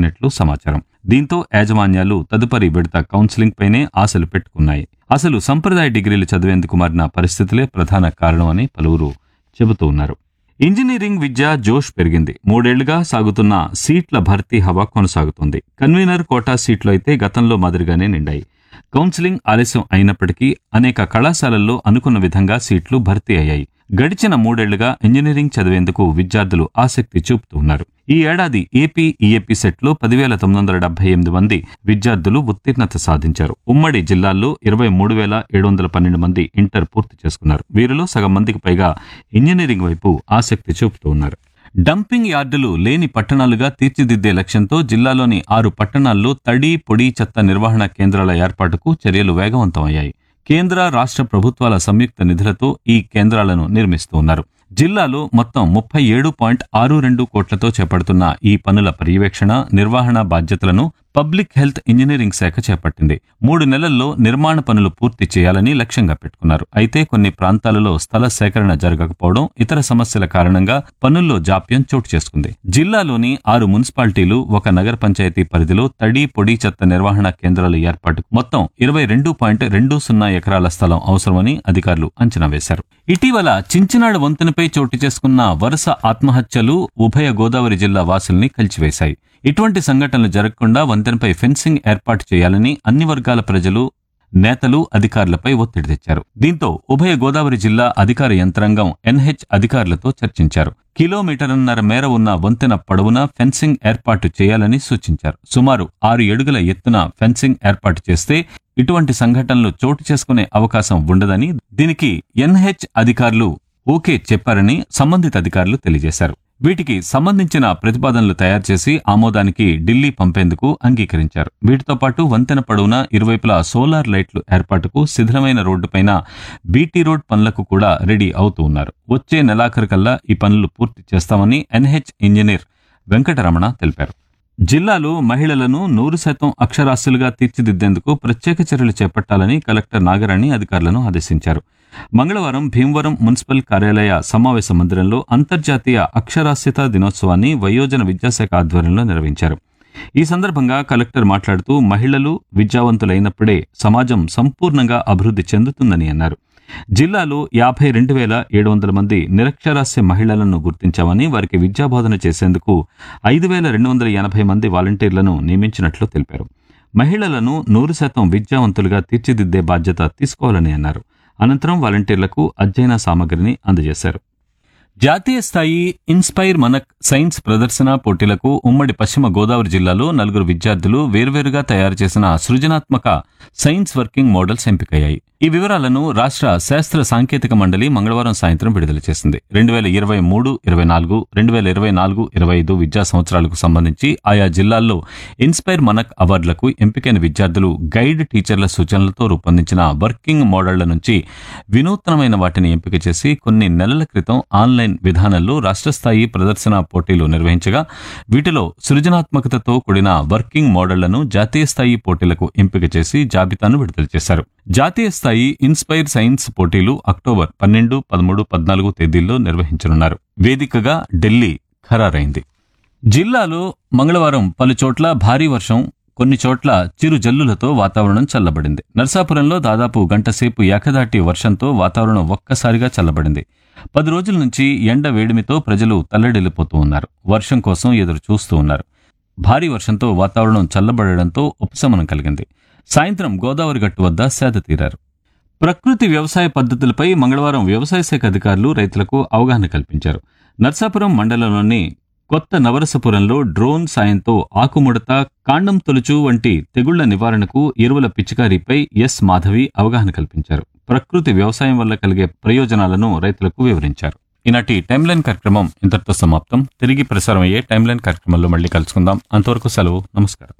అయినట్లు సమాచారం దీంతో యాజమాన్యాలు తదుపరి విడత కౌన్సిలింగ్ పైనే ఆశలు పెట్టుకున్నాయి అసలు సంప్రదాయ డిగ్రీలు చదివేందుకు మారిన పరిస్థితులే ప్రధాన కారణమని పలువురు చెబుతూ ఉన్నారు ఇంజనీరింగ్ విద్య జోష్ పెరిగింది మూడేళ్లుగా సాగుతున్న సీట్ల భర్తీ హవా కొనసాగుతుంది కన్వీనర్ కోటా సీట్లు అయితే గతంలో మాదిరిగానే నిండాయి కౌన్సిలింగ్ ఆలస్యం అయినప్పటికీ అనేక కళాశాలల్లో అనుకున్న విధంగా సీట్లు భర్తీ అయ్యాయి గడిచిన మూడేళ్లుగా ఇంజనీరింగ్ చదివేందుకు విద్యార్థులు ఆసక్తి చూపుతూ ఉన్నారు ఈ ఏడాది ఏపీ ఈఏపీ సెట్లో పదివేల తొమ్మిది వందల డెబ్బై ఎనిమిది మంది విద్యార్థులు ఉత్తీర్ణత సాధించారు ఉమ్మడి జిల్లాల్లో ఇరవై మూడు వేల ఏడు వందల పన్నెండు మంది ఇంటర్ పూర్తి చేసుకున్నారు వీరిలో సగం మందికి పైగా ఇంజనీరింగ్ వైపు ఆసక్తి చూపుతూ ఉన్నారు డంపింగ్ యార్డులు లేని పట్టణాలుగా తీర్చిదిద్దే లక్ష్యంతో జిల్లాలోని ఆరు పట్టణాల్లో తడి పొడి చెత్త నిర్వహణ కేంద్రాల ఏర్పాటుకు చర్యలు వేగవంతమయ్యాయి కేంద్ర రాష్ట్ర ప్రభుత్వాల సంయుక్త నిధులతో ఈ కేంద్రాలను నిర్మిస్తూ ఉన్నారు జిల్లాలో మొత్తం ముప్పై ఏడు పాయింట్ ఆరు రెండు కోట్లతో చేపడుతున్న ఈ పనుల పర్యవేక్షణ నిర్వహణ బాధ్యతలను పబ్లిక్ హెల్త్ ఇంజనీరింగ్ శాఖ చేపట్టింది మూడు నెలల్లో నిర్మాణ పనులు పూర్తి చేయాలని లక్ష్యంగా పెట్టుకున్నారు అయితే కొన్ని ప్రాంతాలలో స్థల సేకరణ జరగకపోవడం ఇతర సమస్యల కారణంగా పనుల్లో జాప్యం చోటు చేసుకుంది జిల్లాలోని ఆరు మున్సిపాలిటీలు ఒక నగర పంచాయతీ పరిధిలో తడి పొడి చెత్త నిర్వహణ కేంద్రాల ఏర్పాటుకు మొత్తం ఇరవై రెండు పాయింట్ రెండు సున్నా ఎకరాల స్థలం అవసరమని అధికారులు అంచనా వేశారు ఇటీవల చించినాడు వంతెనపై చోటు చేసుకున్న వరుస ఆత్మహత్యలు ఉభయ గోదావరి జిల్లా వాసుల్ని కలిచివేశాయి ఇటువంటి సంఘటనలు జరగకుండా వంతెనపై ఫెన్సింగ్ ఏర్పాటు చేయాలని అన్ని వర్గాల ప్రజలు నేతలు అధికారులపై ఒత్తిడి తెచ్చారు దీంతో ఉభయ గోదావరి జిల్లా అధికార యంత్రాంగం ఎన్హెచ్ అధికారులతో చర్చించారు కిలోమీటర్న్నర మేర ఉన్న వంతెన పొడవునా ఫెన్సింగ్ ఏర్పాటు చేయాలని సూచించారు సుమారు ఆరు అడుగుల ఎత్తున ఫెన్సింగ్ ఏర్పాటు చేస్తే ఇటువంటి సంఘటనలు చోటు చేసుకునే అవకాశం ఉండదని దీనికి ఎన్హెచ్ అధికారులు ఓకే చెప్పారని సంబంధిత అధికారులు తెలియజేశారు వీటికి సంబంధించిన ప్రతిపాదనలు తయారు చేసి ఆమోదానికి ఢిల్లీ పంపేందుకు అంగీకరించారు వీటితో పాటు వంతెన పొడవునా ఇరువైపులా సోలార్ లైట్లు ఏర్పాటుకు శిథిలమైన రోడ్డుపైన బీటీ రోడ్ పనులకు కూడా రెడీ అవుతూ ఉన్నారు వచ్చే నెలాఖరుకల్లా ఈ పనులు పూర్తి చేస్తామని ఎన్హెచ్ ఇంజనీర్ వెంకటరమణ తెలిపారు జిల్లాలో మహిళలను నూరు శాతం అక్షరాస్యులుగా తీర్చిదిద్దేందుకు ప్రత్యేక చర్యలు చేపట్టాలని కలెక్టర్ నాగరాణి అధికారులను ఆదేశించారు మంగళవారం భీమవరం మున్సిపల్ కార్యాలయ సమావేశ మందిరంలో అంతర్జాతీయ అక్షరాస్యత దినోత్సవాన్ని వయోజన విద్యాశాఖ ఆధ్వర్యంలో నిర్వహించారు ఈ సందర్భంగా కలెక్టర్ మాట్లాడుతూ మహిళలు విద్యావంతులైనప్పుడే సమాజం సంపూర్ణంగా అభివృద్ధి చెందుతుందని అన్నారు జిల్లాలో యాభై రెండు వేల ఏడు వందల మంది నిరక్షరాస్య మహిళలను గుర్తించామని వారికి విద్యాబోధన చేసేందుకు ఐదు వేల రెండు వందల ఎనభై మంది వాలంటీర్లను నియమించినట్లు తెలిపారు మహిళలను నూరు శాతం విద్యావంతులుగా తీర్చిదిద్దే బాధ్యత తీసుకోవాలని అన్నారు అనంతరం వాలంటీర్లకు అధ్యయన సామగ్రిని అందజేశారు జాతీయ స్థాయి ఇన్స్పైర్ మనక్ సైన్స్ ప్రదర్శన పోటీలకు ఉమ్మడి పశ్చిమ గోదావరి జిల్లాలో నలుగురు విద్యార్థులు వేర్వేరుగా తయారు చేసిన సృజనాత్మక సైన్స్ వర్కింగ్ మోడల్స్ ఎంపికయ్యాయి ఈ వివరాలను రాష్ట్ర శాస్త్ర సాంకేతిక మండలి మంగళవారం సాయంత్రం విడుదల చేసింది రెండు వేల ఇరవై మూడు ఇరవై నాలుగు రెండు వేల ఇరవై నాలుగు ఇరవై ఐదు విద్యా సంవత్సరాలకు సంబంధించి ఆయా జిల్లాల్లో ఇన్స్పైర్ మనక్ అవార్డులకు ఎంపికైన విద్యార్థులు గైడ్ టీచర్ల సూచనలతో రూపొందించిన వర్కింగ్ మోడళ్ల నుంచి వినూత్నమైన వాటిని ఎంపిక చేసి కొన్ని నెలల క్రితం ఆన్లైన్ విధానంలో రాష్ట్ర స్థాయి ప్రదర్శన పోటీలు నిర్వహించగా వీటిలో సృజనాత్మకతతో కూడిన వర్కింగ్ మోడళ్లను జాతీయ స్థాయి పోటీలకు ఎంపిక చేసి జాబితాను విడుదల చేశారు జాతీయ స్థాయి ఇన్స్పైర్ సైన్స్ పోటీలు అక్టోబర్ పన్నెండు పదమూడు పద్నాలుగు తేదీల్లో నిర్వహించనున్నారు వేదికగా ఢిల్లీ ఖరారైంది జిల్లాలో మంగళవారం పలు చోట్ల భారీ వర్షం కొన్ని చోట్ల చిరు జల్లులతో వాతావరణం చల్లబడింది నర్సాపురంలో దాదాపు గంటసేపు ఏకదాటి వర్షంతో వాతావరణం ఒక్కసారిగా చల్లబడింది పది రోజుల నుంచి ఎండ వేడిమితో ప్రజలు తల్లడిల్లిపోతూ ఉన్నారు వర్షం కోసం ఎదురు చూస్తూ ఉన్నారు భారీ వర్షంతో వాతావరణం చల్లబడడంతో ఉపశమనం కలిగింది సాయంత్రం గోదావరి గట్టు వద్ద సేద తీరారు ప్రకృతి వ్యవసాయ పద్ధతులపై మంగళవారం వ్యవసాయ శాఖ అధికారులు రైతులకు అవగాహన కల్పించారు నర్సాపురం మండలంలోని కొత్త నవరసపురంలో డ్రోన్ సాయంతో ఆకుముడత కాండం తొలుచు వంటి తెగుళ్ల నివారణకు ఎరువుల పిచికారీపై ఎస్ మాధవి అవగాహన కల్పించారు ప్రకృతి వ్యవసాయం వల్ల కలిగే ప్రయోజనాలను రైతులకు వివరించారు ఈనాటి టైమ్ లైన్ కార్యక్రమం ఇంతటితో సమాప్తం తిరిగి ప్రసారం అయ్యే టైమ్ లైన్ కార్యక్రమంలో మళ్ళీ కలుసుకుందాం అంతవరకు సెలవు నమస్కారం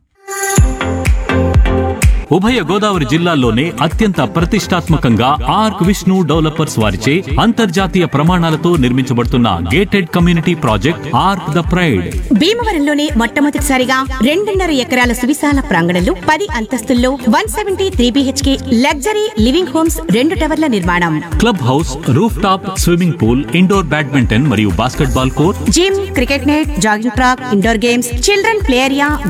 ఉభయ గోదావరి జిల్లాల్లోనే అత్యంత ప్రతిష్టాత్మకంగా ఆర్క్ విష్ణు డెవలపర్స్ వారిచే అంతర్జాతీయ ప్రమాణాలతో నిర్మించబడుతున్న gated community project ark the pride భీమవరంలోనే మొట్టమొదటిసారిగా రెండున్నర ఎకరాల సువిశాల ప్రాంగణంలో పది అంతస్తుల్లో one seventy three BHK luxury living homes రెండు టవర్ల నిర్మాణం club house roof top swimming pool indoor badminton మరియు basketball court gym cricket net jogging track indoor games children play area